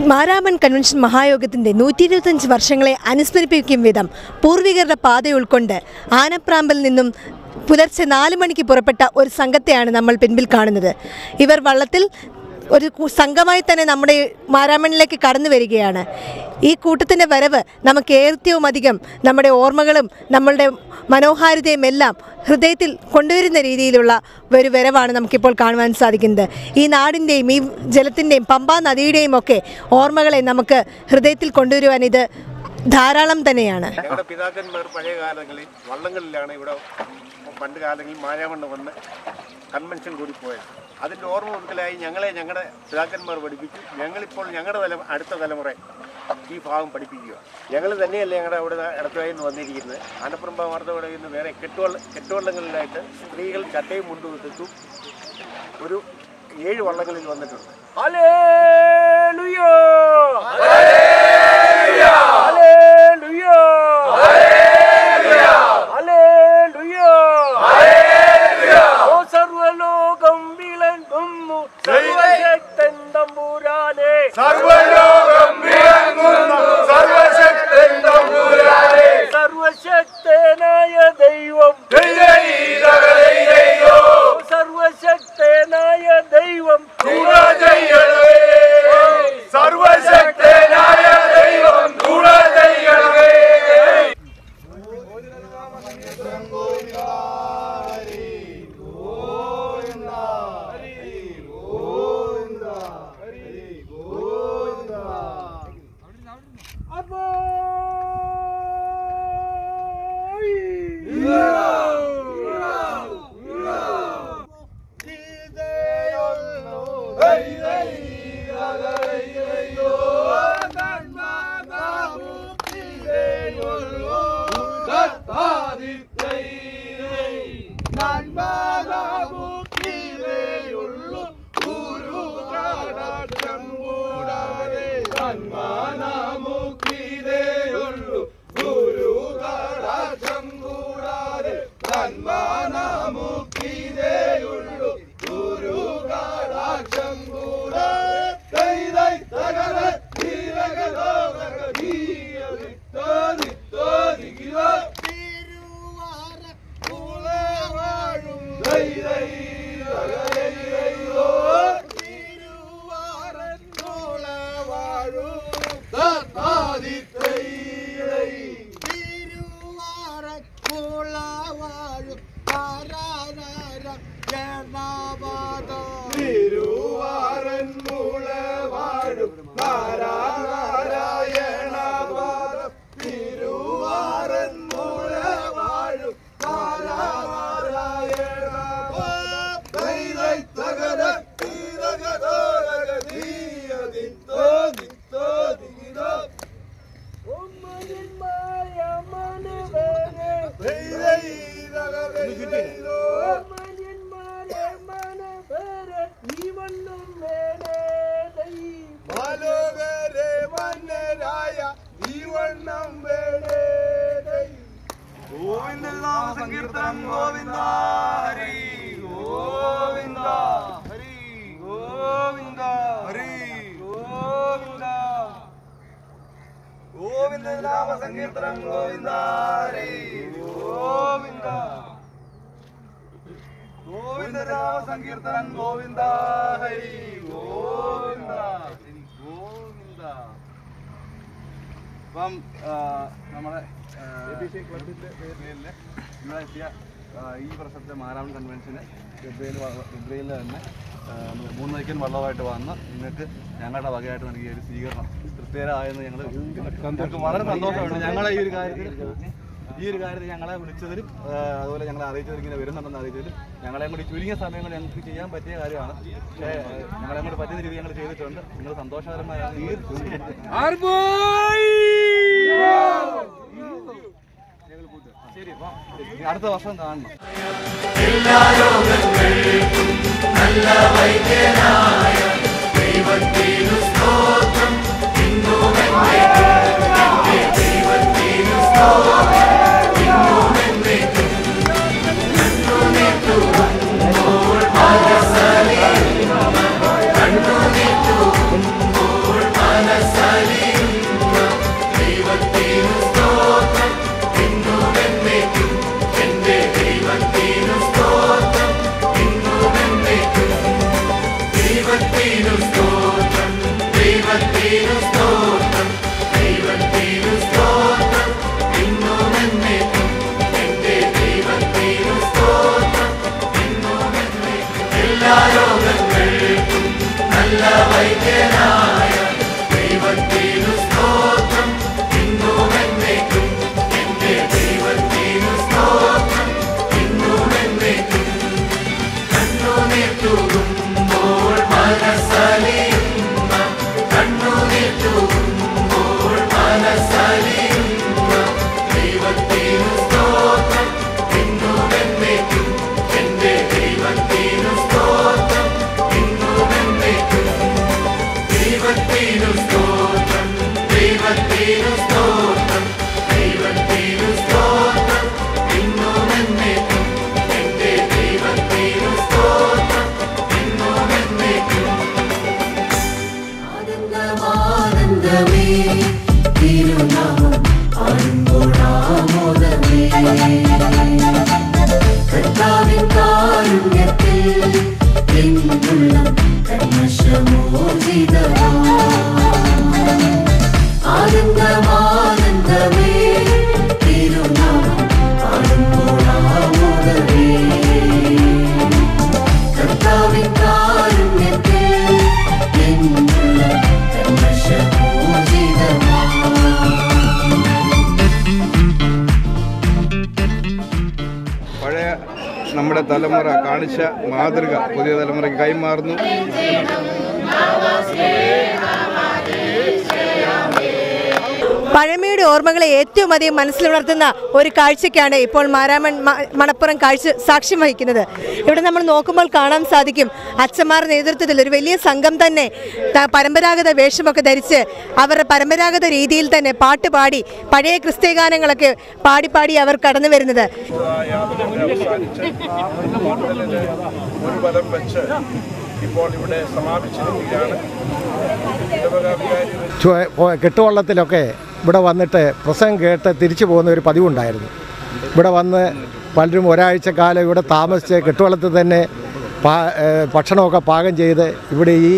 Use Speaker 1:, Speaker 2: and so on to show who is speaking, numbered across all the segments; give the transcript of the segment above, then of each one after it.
Speaker 1: Maramon convention മഹായോഗത്തിൻ്റെ നൂറ്റി ഇരുപത്തഞ്ച് വർഷങ്ങളെ അനുസ്മരിപ്പിക്കും വിധം പൂർവികരുടെ പാത ഉൾക്കൊണ്ട് ആനപ്രാമ്പിൽ നിന്നും പുലർച്ചെ നാല് മണിക്ക് പുറപ്പെട്ട ഒരു സംഘത്തെയാണ് നമ്മൾ പിൻപിൽ കാണുന്നത് ഇവർ വള്ളത്തിൽ ഒരു കു- സംഘമായി തന്നെ നമ്മുടെ മാരാമണിലേക്ക് കടന്നു വരികയാണ് ഈ കൂട്ടത്തിൻ്റെ വരവ് നമുക്ക് ഏറ്റവും അധികം നമ്മുടെ ഓർമ്മകളും നമ്മളുടെ മനോഹാരിതയും എല്ലാം ഹൃദയത്തിൽ കൊണ്ടുവരുന്ന രീതിയിലുള്ള ഒരു വരവാണ് നമുക്കിപ്പോൾ കാണുവാൻ സാധിക്കുന്നത് ഈ നാടിൻ്റെയും ഈ ജലത്തിൻ്റെയും പമ്പാ നദിയുടെയും ഒക്കെ ഓർമ്മകളെ നമുക്ക് ഹൃദയത്തിൽ കൊണ്ടുവരുവാൻ ഇത് ധാരാളം തന്നെയാണ്
Speaker 2: ഞങ്ങളുടെ പിതാക്കന്മാർ പഴയ കാലങ്ങളിൽ വള്ളങ്ങളിലാണ് ഇവിടെ പണ്ട് കാലങ്ങളിൽ മാരാമണ്ണ് വന്ന് കൺവെൻഷൻ കൂടി പോയത് അതിൻ്റെ ഓർമ്മ പുതുക്കലായി ഞങ്ങളെ ഞങ്ങളുടെ പിതാക്കന്മാർ പഠിപ്പിച്ചു ഞങ്ങളിപ്പോൾ ഞങ്ങളുടെ തല അടുത്ത തലമുറ ഈ ഭാഗം പഠിപ്പിക്കുക ഞങ്ങൾ തന്നെയല്ല ഞങ്ങളുടെ അവിടെ ഇടത്തുവായി നിന്ന് വന്നിരിക്കുന്നത് ആനപ്പുറമ്പ വാർത്തയുടെ നിന്ന് വേറെ കെട്ടുവള്ള കെട്ടുവള്ളങ്ങളിലായിട്ട് സ്ത്രീകൾ ചട്ടയും മുണ്ടും ഇട്ടിട്ടു ഒരു ഏഴ് വള്ളങ്ങളിൽ വന്നിട്ടുണ്ട്
Speaker 3: ഓ സർവലോകം വിളങ്ങുന്നു സർവശക്തൻ തമ്പുരാനെ സർവശക്തനായ ദൈവം സർവശക്തനായ ദൈവം
Speaker 4: സർവശക്തനായ ദൈവം തുണ ചെയ്യണമേ സങ്കീർത്തനം ഗോവിന്ദ ഹരി ഗോവിന്ദ ഹരി ഗോവിന്ദ ഹരി ഗോവിന്ദ ഗോവിന്ദ നാമ സങ്കീർത്തനം ഗോവിന്ദ ഹരി ഗോവിന്ദ ഗോവിന്ദ നാമ സങ്കീർത്തനം ഗോവിന്ദ ഹരി ഗോവിന്ദ ഹരി ഗോവിന്ദ അപ്പം ആ, നമ്മുടെ ക്ലബിന്റെ പേരിൽ ഇവിടെ എത്തിയ ആ, ഈ വർഷത്തെ മാരാമൺ കൺവെൻഷന് ഗബ്രയിൽ ഗബ്രയിൽ തന്നെ ആ, നമ്മള് മൂന്ന് വയ്ക്കൻ വള്ളമായിട്ട് വന്ന് നിങ്ങൾക്ക് ഞങ്ങളുടെ വകയായിട്ട് നൽകിയ ഒരു സ്വീകരണം തൃപ്തികരമായെന്ന് ഞങ്ങൾ ഞങ്ങൾക്ക് വളരെ സന്തോഷമുണ്ട് ഞങ്ങളെ ഈ ഒരു കാര്യത്തിൽ ഈ ഒരു കാര്യത്തിൽ ഞങ്ങളെ വിളിച്ചതിലും ആ, അതുപോലെ ഞങ്ങളെ അറിയിച്ചതിൽ ഇങ്ങനെ വരുന്നുണ്ടെന്ന് അറിയിച്ചതിലും ഞങ്ങളെ കൂടി ചുരുങ്ങിയ സമയങ്ങൾ ഞങ്ങൾക്ക് ചെയ്യാൻ പറ്റിയ കാര്യമാണ് പക്ഷേ ആ, ഞങ്ങളെ കൂടി പറ്റുന്ന രീതിയിൽ ഞങ്ങൾ ചെയ്തിട്ടുണ്ട് നിങ്ങൾ സന്തോഷകരമായ ശരി അപ്പം ഇനി അടുത്ത വർഷം കാണണം
Speaker 5: മനസ്സ
Speaker 4: നമ്മുടെ തലമുറ കാണിച്ച മാതൃക പുതിയ തലമുറയ്ക്ക് കൈമാറുന്നു
Speaker 1: പഴമയുടെ ഓർമ്മകളെ ഏറ്റവും അധികം മനസ്സിലുണർത്തുന്ന ഒരു കാഴ്ചയ്ക്കാണ് ഇപ്പോൾ മാരാമൺ മ- മണപ്പുറം കാഴ്ച സാക്ഷ്യം വഹിക്കുന്നത് ഇവിടെ നമ്മൾ നോക്കുമ്പോൾ കാണാൻ സാധിക്കും അച്ഛന്മാർ നേതൃത്വത്തിൽ ഒരു വലിയ സംഘം തന്നെ ത- പരമ്പരാഗത വേഷമൊക്കെ ധരിച്ച് അവരുടെ പരമ്പരാഗത രീതിയിൽ തന്നെ പാട്ട് പാടി പഴയ ക്രിസ്ത്യ ഗാനങ്ങളൊക്കെ പാടി പാടി അവർ കടന്നു വരുന്നത്
Speaker 2: യാത്രകൾ അവസാനിച്ച് കൂടുതലില് ഒരു ബലം വെച്ച് ഇപ്പോൾ ഇവിടെ സമാപിച്ചിരിക്കുകയാണ് ഇടവക വികാരി
Speaker 5: ചുവ- പോ- കെട്ടുവള്ളത്തിലൊക്കെ ഇവിടെ വന്നിട്ട് പ്രസംഗം കേട്ട് തിരിച്ചു പോകുന്ന ഒരു പതിവുണ്ടായിരുന്നു ഇവിടെ വന്ന് പലരും ഒരാഴ്ചക്കാലം ഇവിടെ താമസിച്ച് കെട്ടുവള്ളത്തിൽ തന്നെ പാ ഏഹ് ഭക്ഷണമൊക്കെ പാകം ചെയ്ത് ഇവിടെ ഈ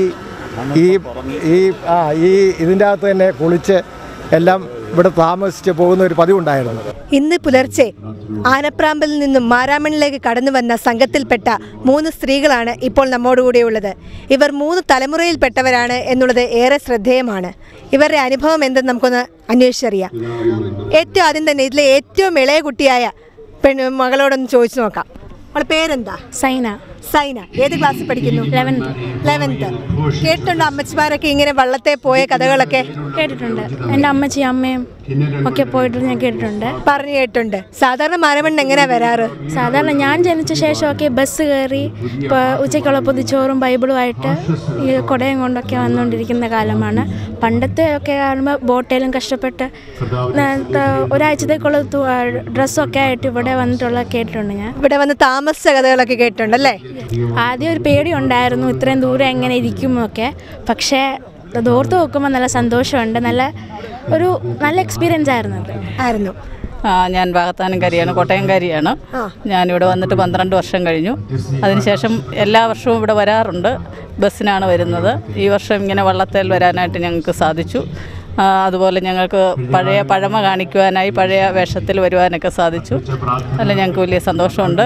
Speaker 5: ഈ ഈ ആ ഈ ഇതിൻ്റെ അകത്ത് തന്നെ കുളിച്ച് എല്ലാം ഇവിടെ താമസിച്ച് പോകുന്ന ഒരു പതിവുണ്ടായിരുന്നു
Speaker 1: ഇന്ന് പുലർച്ചെ ആനപ്രാമ്പിൽ നിന്നും മാരാമണിലേക്ക് കടന്നു വന്ന സംഘത്തിൽപ്പെട്ട മൂന്ന് സ്ത്രീകളാണ് ഇപ്പോൾ നമ്മോടുകൂടിയുള്ളത് ഇവർ മൂന്ന് തലമുറയിൽപ്പെട്ടവരാണ് എന്നുള്ളത് ഏറെ ശ്രദ്ധേയമാണ് ഇവരുടെ അനുഭവം എന്തെന്ന് നമുക്കൊന്ന് അന്വേഷിച്ചറിയാം ഏറ്റവും ആദ്യം തന്നെ ഇതിലെ ഏറ്റവും ഇളയ കുട്ടിയായ പെൺ മകളോടൊന്ന് ചോദിച്ചു നോക്കാം അവളുടെ പേരെന്താ
Speaker 6: സൈന
Speaker 1: സൈന ഏത് ക്ലാസ്സിൽ പഠിക്കുന്നു
Speaker 6: ലെവൻത്ത്
Speaker 1: ലെവൻത്ത് കേട്ടിട്ടുണ്ടോ അമ്മച്ചിമാരൊക്കെ ഇങ്ങനെ വള്ളത്തെ പോയ കഥകളൊക്കെ
Speaker 6: കേട്ടിട്ടുണ്ട് എൻ്റെ അമ്മച്ചി അമ്മയും ഒക്കെ പോയിട്ട് ഞാൻ കേട്ടിട്ടുണ്ട്
Speaker 1: പറഞ്ഞു കേട്ടുണ്ട് സാധാരണ മാരമണ്ണ് എങ്ങനെയാ വരാറ്
Speaker 6: സാധാരണ ഞാൻ ജനിച്ച ശേഷമൊക്കെ ബസ് കയറി ഇപ്പോൾ ഉച്ചയ്ക്കുള്ള പൊതിച്ചോറും ബൈബിളുമായിട്ട് ഈ കുടയും കൊണ്ടൊക്കെ വന്നുകൊണ്ടിരിക്കുന്ന കാലമാണ് പണ്ടത്തെ ഒക്കെ കാണുമ്പോൾ ബോട്ടേലും കഷ്ടപ്പെട്ട് ന- ത- ഒരാഴ്ചത്തേക്കുള്ള തു- ഡ്രസ്സൊക്കെ ആയിട്ട് ഇവിടെ വന്നിട്ടുള്ള കേട്ടിട്ടുണ്ട് ഞാൻ
Speaker 1: ഇവിടെ വന്ന് താമസിച്ച കഥകളൊക്കെ കേട്ടിട്ടുണ്ടല്ലേ
Speaker 6: ആദ്യം ഒരു പേടി ഉണ്ടായിരുന്നു ഇത്രയും ദൂരം എങ്ങനെ ഇരിക്കുമൊക്കെ പക്ഷേ അത് ഓർത്ത് നോക്കുമ്പോൾ നല്ല സന്തോഷമുണ്ട് നല്ല ഒരു നല്ല എക്സ്പീരിയൻസ് ആയിരുന്നു അത്
Speaker 1: ആയിരുന്നു
Speaker 7: ആ, ഞാൻ വാകത്താനംകാരിയാണ് കോട്ടയംകാരിയാണ് ഞാനിവിടെ വന്നിട്ട് പന്ത്രണ്ട് വർഷം കഴിഞ്ഞു അതിനുശേഷം എല്ലാ വർഷവും ഇവിടെ വരാറുണ്ട് ബസ്സിനാണ് വരുന്നത് ഈ വർഷം ഇങ്ങനെ വള്ളത്തേൽ വരാനായിട്ട് ഞങ്ങൾക്ക് സാധിച്ചു ആ, അതുപോലെ ഞങ്ങൾക്ക് പഴയ പഴമ കാണിക്കുവാനായി പഴയ വേഷത്തിൽ വരുവാനൊക്കെ സാധിച്ചു അല്ല ഞങ്ങൾക്ക് വലിയ സന്തോഷമുണ്ട്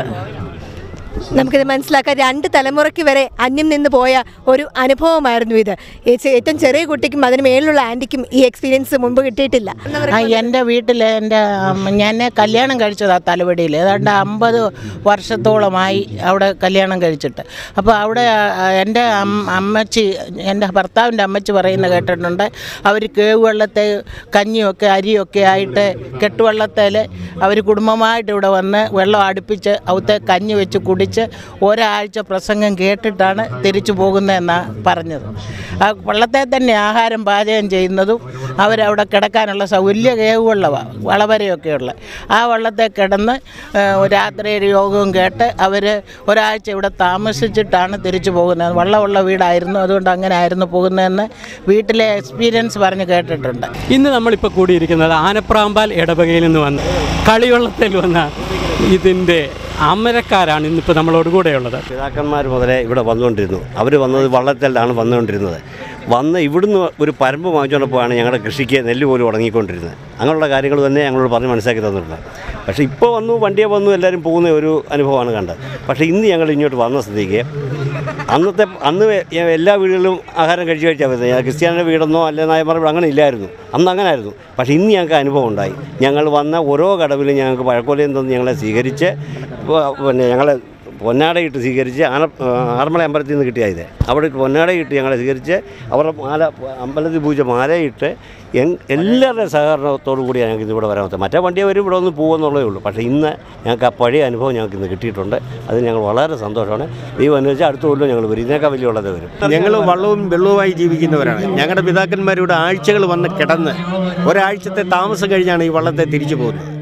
Speaker 1: നമുക്കിത് മനസ്സിലാക്കാം രണ്ട് തലമുറയ്ക്ക് വരെ അന്യം നിന്ന് പോയ ഒരു അനുഭവമായിരുന്നു ഇത് ഈ ചെ- ഏറ്റവും ചെറിയ കുട്ടിക്കും അതിന് മേളിലുള്ള ആൻറ്റിക്കും ഈ എക്സ്പീരിയൻസ് മുമ്പ് കിട്ടിയിട്ടില്ല
Speaker 8: ആ എൻ്റെ വീട്ടിൽ എൻ്റെ ഞാൻ കല്യാണം കഴിച്ചതാ തലവടിയിൽ ഏതാണ്ട് അമ്പത് വർഷത്തോളമായി അവിടെ കല്യാണം കഴിച്ചിട്ട് അപ്പോൾ അവിടെ ആ, എൻ്റെ അം- അമ്മച്ചി എൻ്റെ ഭർത്താവിൻ്റെ അമ്മച്ചി പറയുന്ന കേട്ടിട്ടുണ്ട് അവർ കേവ് വെള്ളത്തെ കഞ്ഞിയൊക്കെ അരിയൊക്കെ ആയിട്ട് കെട്ടുവള്ളത്തിൽ അവർ കുടുംബമായിട്ട് ഇവിടെ വന്ന് വെള്ളം അടുപ്പിച്ച് അവിടുത്തെ കഞ്ഞി വെച്ച് കുടിച്ച് ഒരാഴ്ച പ്രസംഗം കേട്ടിട്ടാണ് തിരിച്ചു പോകുന്നതെന്നാണ് പറഞ്ഞത് ആ വള്ളത്തെ തന്നെ ആഹാരം പാചകം ചെയ്യുന്നതും അവരവിടെ കിടക്കാനുള്ള സൗ- വലിയ കേവ് വെള്ളമാണ് വളവരയൊക്കെ ഉള്ള ആ വള്ളത്തെ കിടന്ന് ഏഹ്, രാത്രി ഒരു യോഗവും കേട്ട് അവർ ഒരാഴ്ച ഇവിടെ താമസിച്ചിട്ടാണ് തിരിച്ചു പോകുന്നത് വള്ളമുള്ള വീടായിരുന്നു അതുകൊണ്ട് അങ്ങനെ ആയിരുന്നു പോകുന്നതെന്ന് വീട്ടിലെ എക്സ്പീരിയൻസ് പറഞ്ഞ് കേട്ടിട്ടുണ്ട്
Speaker 9: ഇന്ന് നമ്മളിപ്പോൾ കൂടിയിരിക്കുന്നത് ആനപ്രാമ്പാൽ ഇടവകയിൽ നിന്ന് വന്ന് കളിവള്ളത്തിൽ വന്ന ഇതിൻ്റെ അമരക്കാരാണ് ഇന്നിപ്പോൾ നമ്മളോട് കൂടെയുള്ളത്
Speaker 10: പിതാക്കന്മാർ മുതലേ ഇവിടെ വന്നുകൊണ്ടിരുന്നു അവർ വന്നത് വള്ളത്തിലാണ് വന്നുകൊണ്ടിരുന്നത് വന്ന് ഇവിടുന്ന് ഒരു പരമ്പ് വാങ്ങിച്ചുകൊണ്ട് പോയാണ് ഞങ്ങളുടെ കൃഷിക്ക് നെല്ല് പോലും ഉടങ്ങിക്കൊണ്ടിരുന്നത് അങ്ങനെയുള്ള കാര്യങ്ങൾ തന്നെ ഞങ്ങളോട് പറഞ്ഞ് മനസ്സിലാക്കി തന്നിട്ടുണ്ട് പക്ഷേ ഇപ്പോൾ വന്നു വണ്ടിയെ വന്നു എല്ലാവരും പോകുന്ന ഒരു അനുഭവമാണ് കണ്ടത് പക്ഷേ ഇന്ന് ഞങ്ങൾ ഇങ്ങോട്ട് വന്ന സ്ഥിതിക്ക് അന്നത്തെ അന്ന് എ- എല്ലാ വീടുകളിലും ആഹാരം കഴിച്ച് കഴിച്ചാൽ വരുന്നത് ക്രിസ്ത്യാനിയുടെ വീടെന്നോ അല്ലെ നായന്മാരുടെ വീട് അങ്ങനെ ഇല്ലായിരുന്നു അന്ന് അങ്ങനെ ആയിരുന്നു പക്ഷേ ഇന്ന് ഞങ്ങൾക്ക് അനുഭവം ഉണ്ടായി ഞങ്ങൾ വന്ന ഓരോ കടവിലും ഞങ്ങൾക്ക് പഴക്കൊലയും തന്ന് ഞങ്ങളെ സ്വീകരിച്ച് പ- പിന്നെ ഞങ്ങളെ പൊന്നാടയിട്ട് സ്വീകരിച്ച് ആന ആറന്മുള അമ്പലത്തിൽ നിന്ന് കിട്ടിയ ഇത് അവിടെ പൊന്നാടയിട്ട് ഞങ്ങളെ സ്വീകരിച്ച് അവരുടെ മാല അമ്പലത്തിൽ പൂജ മാലയിട്ട് എങ് എല്ലാവരുടെയും സഹകരണത്തോടു കൂടിയാണ് ഞങ്ങൾക്ക് ഇന്ന് ഇവിടെ വരാൻ പറ്റുന്നത് മറ്റേ വണ്ടിയെ വരും ഇവിടെ ഒന്ന് പോകുമെന്നുള്ളതേ ഉള്ളൂ പക്ഷേ ഇന്ന് ഞങ്ങൾക്ക് ആ പഴയ അനുഭവം ഞങ്ങൾക്ക് ഇന്ന് കിട്ടിയിട്ടുണ്ട് അത് ഞങ്ങൾ വളരെ സന്തോഷമാണ് ദൈവം അനുവദിച്ചാൽ അടുത്ത കൊല്ലം ഞങ്ങൾ വരും ഇതിനേക്കാൾ വലിയ ഉള്ളത് വരും
Speaker 2: ഞങ്ങൾ വള്ളവും വെള്ളവുമായി ജീവിക്കുന്നവരാണ് ഞങ്ങളുടെ പിതാക്കന്മാർ ഇവിടെ ആഴ്ചകൾ വന്ന് കിടന്ന് ഒരാഴ്ചത്തെ താമസം കഴിഞ്ഞാണ് ഈ വള്ളത്തെ തിരിച്ചു പോകുന്നത്